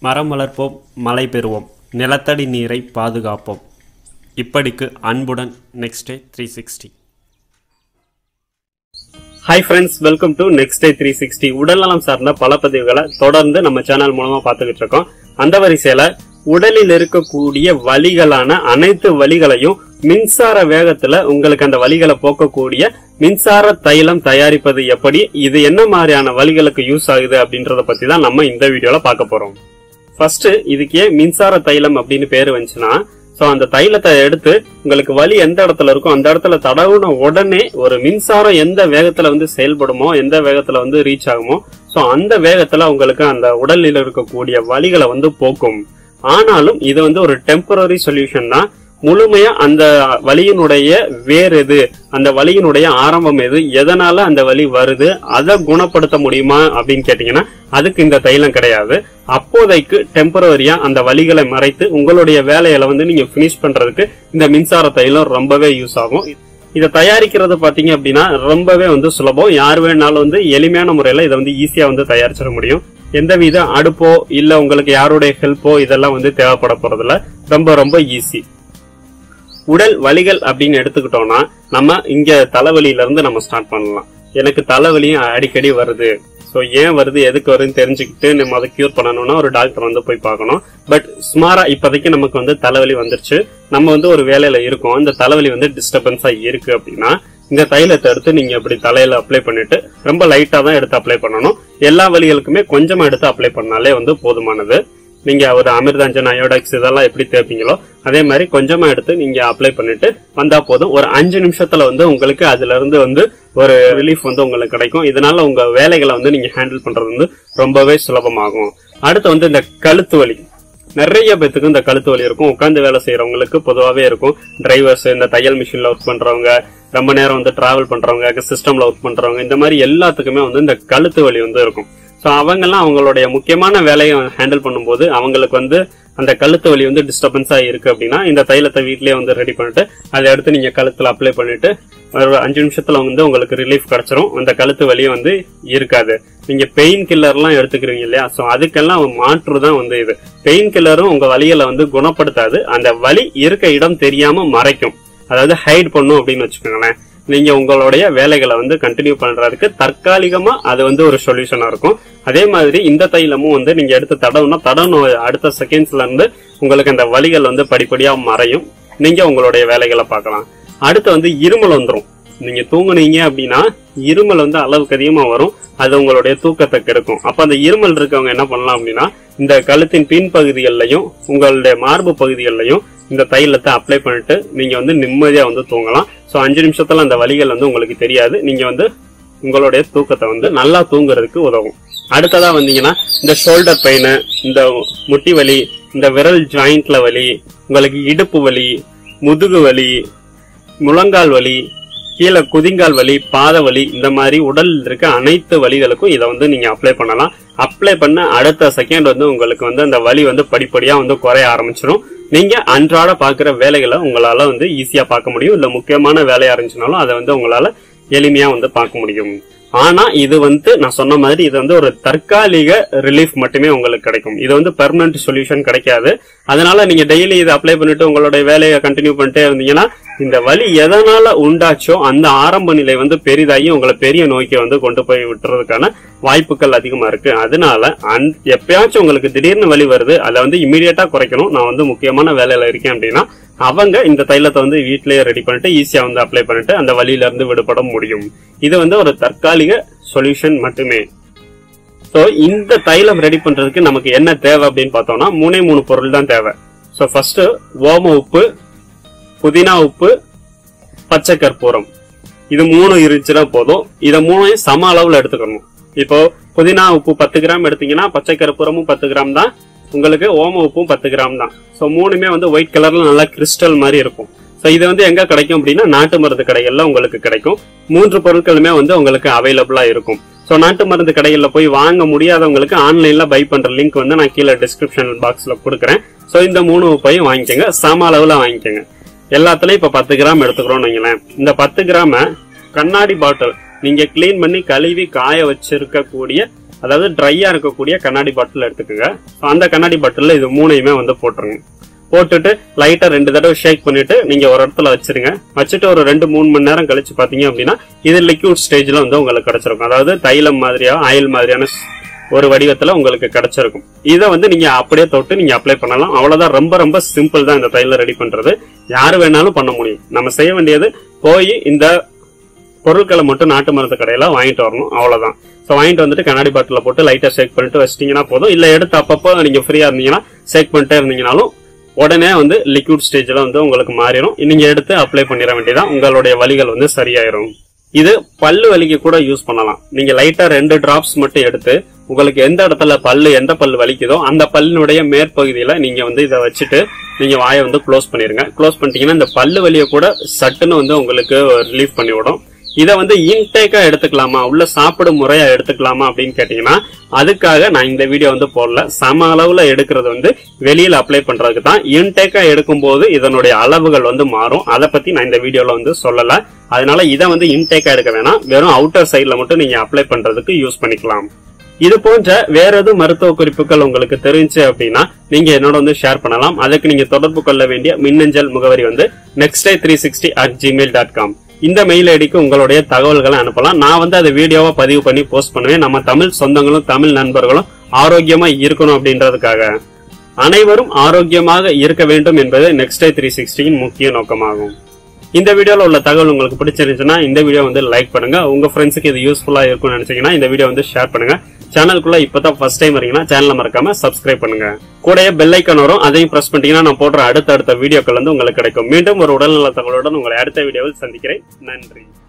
மரம் வளர்ப்போம் மழை பெறுவோம் நிலத்தடி நீரை பாதுகாப்போம் இப்படிக்கு அன்புடன் next day three sixty hi friends welcome to next day three sixty உடல்நலம் சார்ந்த பல பதிவுகளை தொடர்ந்து நம்ம சேனல் மூலமா பார்த்துக்கிட்டு இருக்கோம் அந்த வரிசையில உடலில் இருக்கக்கூடிய வலிகளான அனைத்து வலிகளையும் மின்சார வேகத்துல உங்களுக்கு அந்த வலிகளை போக்கக்கூடிய மின்சார தைலம் தயாரிப்பது எப்படி இது என்ன மாதிரியான வலிகளுக்கு யூஸ் ஆகுது அப்படின்றத பத்தி தான் நம்ம இந்த வீடியோல பார்க்க போறோம் ஃபர்ஸ்ட் இதுக்கு ஏன் மின்சார தைலம் அப்படின்னு பேரு வந்துச்சுன்னா சோ அந்த தைலத்தை எடுத்து உங்களுக்கு வலி எந்த இடத்துல இருக்கோ அந்த இடத்துல தடவுன உடனே ஒரு மின்சாரம் எந்த வேகத்துல வந்து செயல்படுமோ எந்த வேகத்துல வந்து ரீச் ஆகுமோ சோ அந்த வேகத்துல உங்களுக்கு அந்த உடலில் இருக்கக்கூடிய வலிகளை வந்து போக்கும் ஆனாலும் இது வந்து ஒரு டெம்பரரி சொல்யூஷன் தான் முழுமையா அந்த வலியினுடைய வேர் எது அந்த வலியினுடைய ஆரம்பம் எது எதனால அந்த வலி வருது அதை குணப்படுத்த முடியுமா அப்படின்னு கேட்டீங்கன்னா அதுக்கு இந்த தைலம் கிடையாது அப்போதைக்கு டெம்பரரியா அந்த வலிகளை மறைத்து உங்களுடைய வேலையில வந்து நீங்க பினிஷ் பண்றதுக்கு இந்த மின்சார தைலம் ரொம்பவே யூஸ் ஆகும் இதை தயாரிக்கிறது பாத்தீங்க அப்படின்னா ரொம்பவே வந்து சுலபம் யார் வேணாலும் வந்து எளிமையான முறையில இதை வந்து ஈஸியா வந்து தயாரிச்சிட முடியும் எந்தவித அடுப்போ இல்ல உங்களுக்கு யாருடைய ஹெல்ப்போ இதெல்லாம் வந்து தேவைப்பட போறதில்ல ரொம்ப ரொம்ப ஈஸி உடல் வலிகள் அப்படின்னு எடுத்துக்கிட்டோம்னா நம்ம இங்க தலைவலியில இருந்து நம்ம ஸ்டார்ட் பண்ணலாம் எனக்கு தலைவலியும் அடிக்கடி வருது ஸோ ஏன் வருது எதுக்கு வருதுன்னு தெரிஞ்சுக்கிட்டு நம்ம அதை கியூர் பண்ணணும்னா ஒரு டாக்டர் வந்து போய் பார்க்கணும் பட் சுமாரா இப்போதைக்கு நமக்கு வந்து தலைவலி வந்துருச்சு நம்ம வந்து ஒரு வேலையில இருக்கோம் இந்த தலைவலி வந்து டிஸ்டர்பன்ஸா இருக்கு அப்படின்னா இந்த தைலத்தை எடுத்து நீங்க இப்படி தலையில அப்ளை பண்ணிட்டு ரொம்ப லைட்டா தான் எடுத்து அப்ளை பண்ணணும் எல்லா வலிகளுக்குமே கொஞ்சமா எடுத்து அப்ளை பண்ணாலே வந்து போதுமானது நீங்க ஒரு அமிர்தாஞ்சன் அயோடாக்ஸ் இதெல்லாம் எப்படி தேய்ப்பீங்களோ அதே மாதிரி கொஞ்சமா எடுத்து நீங்க அப்ளை பண்ணிட்டு வந்தா போதும் ஒரு அஞ்சு நிமிஷத்துல வந்து உங்களுக்கு அதுல இருந்து வந்து ஒரு ரிலீஃப் வந்து உங்களுக்கு கிடைக்கும் இதனால உங்க வேலைகளை வந்து நீங்க ஹேண்டில் பண்றது வந்து ரொம்பவே சுலபமாகும் அடுத்து வந்து இந்த கழுத்து வலி நிறைய பேத்துக்கு இந்த கழுத்து வலி இருக்கும் உட்காந்து வேலை செய்யறவங்களுக்கு பொதுவாகவே இருக்கும் டிரைவர்ஸ் இந்த தையல் மிஷின்ல ஒர்க் பண்றவங்க ரொம்ப நேரம் வந்து டிராவல் பண்றவங்க சிஸ்டம்ல ஒர்க் பண்றவங்க இந்த மாதிரி எல்லாத்துக்குமே வந்து இந்த கழுத்து வலி வந்து இருக்கும் ஸோ அவங்கெல்லாம் அவங்களுடைய முக்கியமான வேலையை ஹேண்டில் பண்ணும்போது அவங்களுக்கு வந்து அந்த கழுத்து வலி வந்து டிஸ்டர்பன்ஸா இருக்கு அப்படின்னா இந்த தைலத்தை வீட்லயே வந்து ரெடி பண்ணிட்டு அதை எடுத்து நீங்க கழுத்துல அப்ளை பண்ணிட்டு ஒரு அஞ்சு நிமிஷத்துல வந்து உங்களுக்கு ரிலீஃப் கிடைச்சிரும் அந்த கழுத்து வலி வந்து இருக்காது நீங்க பெயின் கில்லர்லாம் எடுத்துக்கிறீங்க இல்லையா ஸோ அதுக்கெல்லாம் மாற்று தான் வந்து இது பெயின் கில்லரும் உங்க வலிகளை வந்து குணப்படுத்தாது அந்த வலி இருக்க இடம் தெரியாம மறைக்கும் அதாவது ஹைட் பண்ணும் அப்படின்னு வச்சுக்கோங்களேன் நீங்க உங்களுடைய வேலைகளை வந்து கண்டினியூ பண்றதுக்கு தற்காலிகமா அது வந்து ஒரு சொல்யூஷனா இருக்கும் அதே மாதிரி இந்த தைலமும் வந்து நீங்க எடுத்து தடவுனா தடவுன அடுத்த செகண்ட்ஸ்ல இருந்து உங்களுக்கு அந்த வலிகள் வந்து படிப்படியா மறையும் நீங்க உங்களுடைய வேலைகளை பார்க்கலாம் அடுத்து வந்து இருமல் வந்துடும் நீங்க தூங்குனீங்க அப்படின்னா இருமல் வந்து அளவுக்கு அதிகமா வரும் அது உங்களுடைய தூக்கத்தை கெடுக்கும் அப்ப அந்த இருமல் இருக்கவங்க என்ன பண்ணலாம் அப்படின்னா இந்த கழுத்தின் பின் பகுதிகளிலையும் உங்களுடைய மார்பு பகுதிகளிலையும் இந்த தைலத்தை அப்ளை பண்ணிட்டு நீங்க வந்து நிம்மதியா வந்து தூங்கலாம் சோ அஞ்சு நிமிஷத்துல அந்த வலிகள் வந்து உங்களுக்கு தெரியாது நீங்க வந்து உங்களுடைய தூக்கத்தை வந்து நல்லா தூங்குறதுக்கு உதவும் அடுத்ததா வந்தீங்கன்னா இந்த ஷோல்டர் பெயின் இந்த முட்டி வலி இந்த விரல் ஜாயிண்ட்ல வலி உங்களுக்கு இடுப்பு வலி முதுகு வலி முழங்கால் வலி கீழே குதிங்கால் வலி பாத வலி இந்த மாதிரி உடலில் இருக்க அனைத்து வலிகளுக்கும் இதை வந்து நீங்க அப்ளை பண்ணலாம் அப்ளை பண்ண அடுத்த செகண்ட் வந்து உங்களுக்கு வந்து அந்த வலி வந்து படிப்படியா வந்து குறைய ஆரம்பிச்சிடும் நீங்க அன்றாட பாக்குற வேலைகளை உங்களால வந்து ஈஸியா பார்க்க முடியும் இல்ல முக்கியமான வேலையா இருந்துச்சுனாலும் அதை வந்து உங்களால எளிமையா வந்து பார்க்க முடியும் ஆனா இது வந்து நான் சொன்ன மாதிரி இது வந்து ஒரு தற்காலிக ரிலீஃப் மட்டுமே உங்களுக்கு கிடைக்கும் இது வந்து பெர்மனன்ட் சொல்யூஷன் கிடைக்காது அதனால நீங்க டெய்லி இதை அப்ளை பண்ணிட்டு உங்களுடைய வேலையை கண்டினியூ பண்ணிட்டே இருந்தீங்கன்னா இந்த வலி எதனால உண்டாச்சோ அந்த ஆரம்ப நிலை வந்து பெரிதாகி உங்களை பெரிய நோய்க்கு வந்து கொண்டு போய் விட்டுறதுக்கான வாய்ப்புகள் அதிகமா இருக்கு அதனால அந் எப்பயாச்சும் உங்களுக்கு திடீர்னு வலி வருது அதை வந்து இமீடியட்டா குறைக்கணும் நான் வந்து முக்கியமான வேலையில இருக்கேன் அப்படின்னா அவங்க இந்த தைலத்தை வந்து வீட்லயே ரெடி பண்ணிட்டு ஈஸியா வந்து அப்ளை பண்ணிட்டு அந்த வலியில இருந்து விடுபட முடியும் இது வந்து ஒரு தற்காலிக சொல்யூஷன் மட்டுமே சோ இந்த தைலம் ரெடி பண்றதுக்கு நமக்கு என்ன தேவை அப்படின்னு பார்த்தோம்னா மூணே மூணு பொருள் தான் தேவை சோ ஃபர்ஸ்ட் ஓம உப்பு புதினா உப்பு பச்சை கற்பூரம் இது மூணு இருந்துச்சுன்னா போதும் இதை மூணையும் சம அளவுல எடுத்துக்கணும் இப்போ புதினா உப்பு பத்து கிராம் எடுத்தீங்கன்னா பச்சை கற்பூரமும் பத்து கிராம் தான் உங்களுக்கு ஓம உப்பும் பத்து கிராம் தான் ஸோ மூணுமே வந்து ஒயிட் கலர்ல நல்லா கிறிஸ்டல் மாதிரி இருக்கும் ஸோ இது வந்து எங்க கிடைக்கும் அப்படின்னா நாட்டு மருந்து கடைகள்ல உங்களுக்கு கிடைக்கும் மூன்று பொருட்களுமே வந்து உங்களுக்கு அவைலபிளா இருக்கும் ஸோ நாட்டு மருந்து கடைகளில் போய் வாங்க முடியாதவங்களுக்கு ஆன்லைன்ல பை பண்ற லிங்க் வந்து நான் கீழே டிஸ்கிரிப்ஷன் பாக்ஸ்ல கொடுக்குறேன் ஸோ இந்த மூணு உப்பையும் வாங்கிக்கோங்க சம அளவுல வாங்கிக்கோங்க எல்லாத்துலயும் இப்ப பத்து கிராம் எடுத்துக்கிறோம்னு வைங்களேன் இந்த பத்து கிராம கண்ணாடி பாட்டில் நீங்க கிளீன் பண்ணி கழுவி காய வச்சிருக்கக்கூடிய அதாவது ட்ரையா இருக்கக்கூடிய கண்ணாடி பாட்டில் எடுத்துக்கோங்க So, அந்த கண்ணாடி பாட்டில்ல இது மூணையுமே வந்து போட்டுருங்க போட்டுட்டு லைட்டா ரெண்டு தடவை ஷேக் பண்ணிட்டு நீங்க ஒரு இடத்துல வச்சிருங்க வச்சுட்டு ஒரு ரெண்டு மூணு மணி நேரம் கழிச்சு பாத்தீங்க அப்படின்னா இது லிக்விட் ஸ்டேஜ்ல வந்து உங்களுக்கு கிடைச்சிருக்கும் அதாவது தைலம் மாதிரியா ஆயில் மாதிரியான ஸ்- ஒரு வடிவத்துல உங்களுக்கு கிடைச்சிருக்கும் இதை வந்து நீங்க அப்படியே தொட்டு நீங்க அப்ளை பண்ணலாம் அவ்வளவுதான் ரொம்ப ரொம்ப சிம்பிள் தான் இந்த தைலம் ரெடி பண்றது யாரு வேணாலும் பண்ண முடியும் நம்ம செய்ய வேண்டியது போய் இந்த பொருட்களை மட்டும் நாட்டு மருந்து கடையில வாங்கிட்டு வரணும் அவ்வளவுதான் சோ வாங்கிட்டு வந்துட்டு கண்ணாடி பாட்டில போட்டு லைட்டா ஷேக் பண்ணிட்டு வச்சிட்டீங்கன்னா போதும் இல்ல எடுத்து அப்பப்போ நீங்க ஃப்ரீயா இருந்தீங்கன்னா ஷேக் பண்ணிட்டே இருந்தீங்கனாலும் உடனே வந்து லிக்விட் ஸ்டேஜ்ல வந்து உங்களுக்கு மாறிடும் நீங்க எடுத்து அப்ளை பண்ணிட வேண்டியதான் உங்களுடைய வலிகள் வந்து சரியாயிரும் இது பல்லு வலிக்கு கூட யூஸ் பண்ணலாம் நீங்க லைட்டா ரெண்டு டிராப்ஸ் மட்டும் எடுத்து உங்களுக்கு எந்த இடத்துல பல்லு எந்த பல்லு வலிக்குதோ அந்த பல்லினுடைய மேற்பகுதியில நீங்க வந்து இதை வச்சுட்டு நீங்க வாயை வந்து க்ளோஸ் பண்ணிருங்க க்ளோஸ் பண்ணிட்டீங்கன்னா இந்த பல்லு வலியை கூட சட்டுன்னு வந்து உங்களுக்கு ரிலீஃப் பண்ணி விடும் இதை வந்து இன்டேக்கா எடுத்துக்கலாமா உள்ள சாப்பிடும் முறையா எடுத்துக்கலாமா அப்படின்னு கேட்டீங்கன்னா அதுக்காக நான் இந்த வீடியோ வந்து போடல சம அளவுல எடுக்கிறது வந்து வெளியில அப்ளை பண்றதுக்கு தான் இன்டேக்கா எடுக்கும் போது இதனுடைய அளவுகள் வந்து மாறும் அதை பத்தி நான் இந்த வீடியோல வந்து சொல்லல அதனால இதை வந்து இன்டேக்கா எடுக்க வேணாம் வெறும் அவுட்டர் சைட்ல மட்டும் நீங்க அப்ளை பண்றதுக்கு யூஸ் பண்ணிக்கலாம் இது போன்ற வேற எதுவும் மருத்துவ குறிப்புகள் உங்களுக்கு தெரிஞ்சு அப்படின்னா நீங்க என்னோட வந்து ஷேர் பண்ணலாம் அதுக்கு நீங்க தொடர்பு கொள்ள வேண்டிய மின்னஞ்சல் முகவரி வந்து next day three sixty at Gmail dot com இந்த மெயில் ஐடிக்கு உங்களுடைய தகவல்களை அனுப்பலாம் நான் வந்து அதை வீடியோவா பதிவு பண்ணி போஸ்ட் பண்ணுவேன் நம்ம தமிழ் சொந்தங்களும் தமிழ் நண்பர்களும் ஆரோக்கியமா இருக்கணும் அப்படின்றதுக்காக அனைவரும் ஆரோக்கியமாக இருக்க வேண்டும் என்பது நெக்ஸ்ட் டே த்ரீ சிக்ஸ்டியின் முக்கிய நோக்கமாகும் இந்த வீடியோல உள்ள தகவல் உங்களுக்கு பிடிச்சிருந்துச்சுன்னா இந்த வீடியோ வந்து லைக் பண்ணுங்க உங்க ஃப்ரெண்ட்ஸுக்கு இது யூஸ்ஃபுல்லா இருக்கும்னு நினைச்சீங்கன்னா இந்த வீடியோ வந்து ஷேர் பண்ணுங்க சேனலுக்குள்ள இப்பதான் ஃபர்ஸ்ட் டைம் வரீங்கன்னா சேனலை மறக்காம சப்ஸ்கிரைப் பண்ணுங்க கூடயே பெல் ஐக்கன் வரும் அதையும் பிரஸ் பண்ணிட்டீங்கன்னா நான் போடுற அடுத்த அடுத்த வீடியோக்கள் வந்து உங்களுக்கு கிடைக்கும் மீண்டும் ஒரு உடல்நல தகவலுடன் உங்களை அடுத்த வீடியோவில் சந்திக்கிறேன் நன்றி